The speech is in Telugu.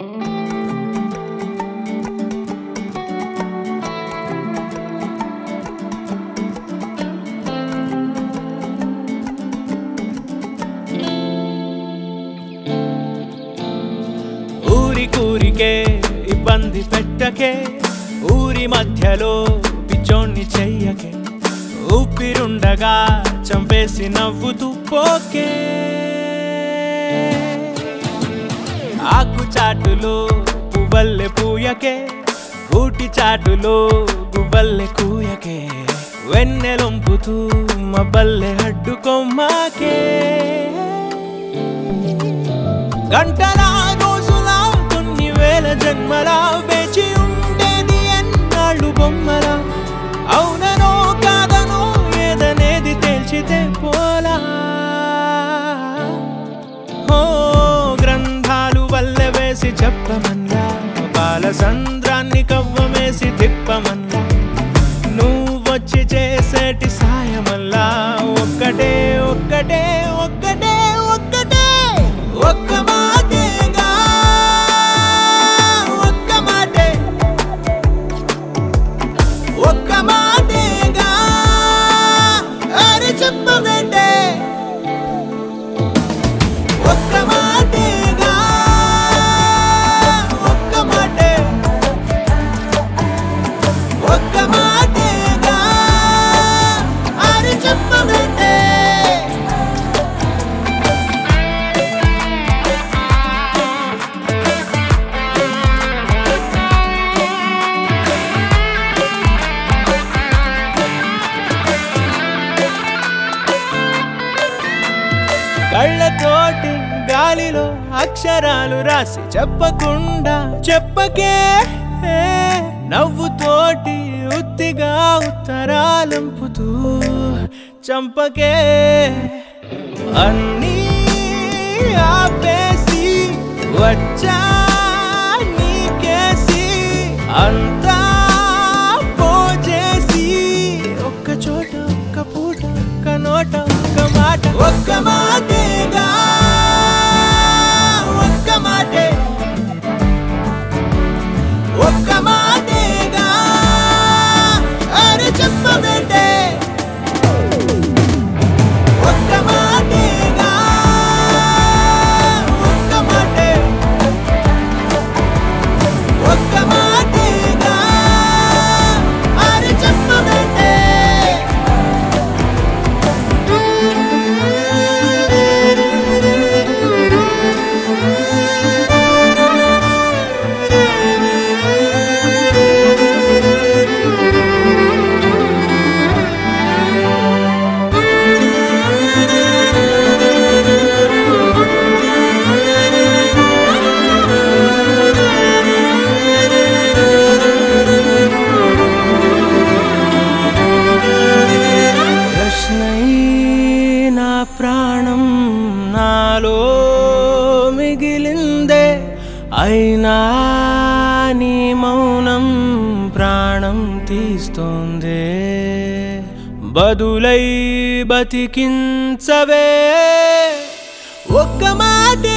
ఊరి కూరికే ఇబ్బంది పెట్టకే ఊరి మధ్యలో పిచ్చోణ్ణి చెయ్యకే ఊపిరుండగా చంపేసి నవ్వుతూ పోకే ఆకు చాటులో పువ్వల్లె పూయకే ఊటి చాటులో గువ్వల్లె కూయకే వెన్నెలొంపుతూ మబ్బల్లె అడ్డుకొమ్మాకే గంటలా రోజులా కొన్ని వేల జన్మలా వేచి ఉండేది ఎన్నాళ్ళు బొమ్మలా అవుననో కాదనో ఏదనేది తేల్చితే పోలా ఓ గ్రంథాలు వల్లె వేసి చెప్పమన్నా బాల సంద్రాన్ని కవ్వమేసి తిప్పమన్నా నువ్వొచ్చి చేసేటి సాయమల్లా ఒక్కటే ఒక్కటే ఒక్కటే ఒక్కటే ఒక్క మాటేగా ఒక్క మాటే ఒక్క మాటేగా అరే చెప్పవేంటే ఒక్క మాటేగా ఒక్క మాటే ఒక్క మాటేగా అరే చెప్పవేంటే కళ్ళతోటి గాలిలో అక్షరాలు రాసి చెప్పకుండా చెప్పకే నవ్వుతోటి ఉత్తిగా ఉత్తరాలంపుతూ చంపకే అన్నీ ఆపేసి వచ్చా నీకేసి అంతా పోజేసి ఒక్క చోట ఒక్క పూట ఒక్క నోట ఒక్క మాట ఒక్క మాటేగా ఒక్క మాటే ఒక్క మాటేగా అరే చెప్పవేంటే ఒక్క మాటేగా ఒక్క మాటే ఒక్క మాటేగా అరే చెప్పవేంటే ప్రశ్నై నా ప్రాణం నాలో మిగిలిందే అయినా నీ మౌనం ప్రాణం తీస్తోందే బదులై బతికించవే ఒక్క మాటే